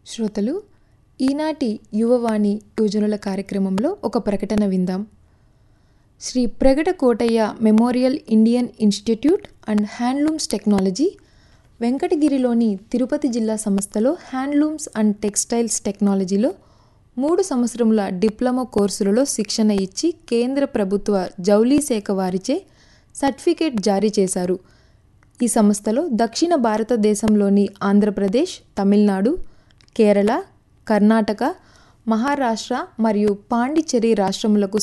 శ్రోతలు ఈనాటి యువవాణి యోజనుల కార్యక్రమంలో ఒక ప్రకటన విందాం Shri Pragata Kotaiah memorial Indian institute and handlooms technology వెంకటగిరిలోని తిరుపతి జిల్లా సంస్థలో హ్యాండ్లూమ్స్ అండ్ టెక్స్టైల్స్ టెక్నాలజీలో మూడు సంవత్సరముల డిప్లొమా కోర్సులలో శిక్షణ ఇచ్చి కేంద్ర ప్రభుత్వ జౌళీ శాఖ వారిచే సర్టిఫికేట్ జారీ చేశారు ఈ సంస్థలో దక్షిణ భారతదేశంలోని ఆంధ్రప్రదేశ్ తమిళనాడు కేరళ కర్ణాటక మహారాష్ట్ర మరియు పాండిచ్చేరి రాష్ట్రములకు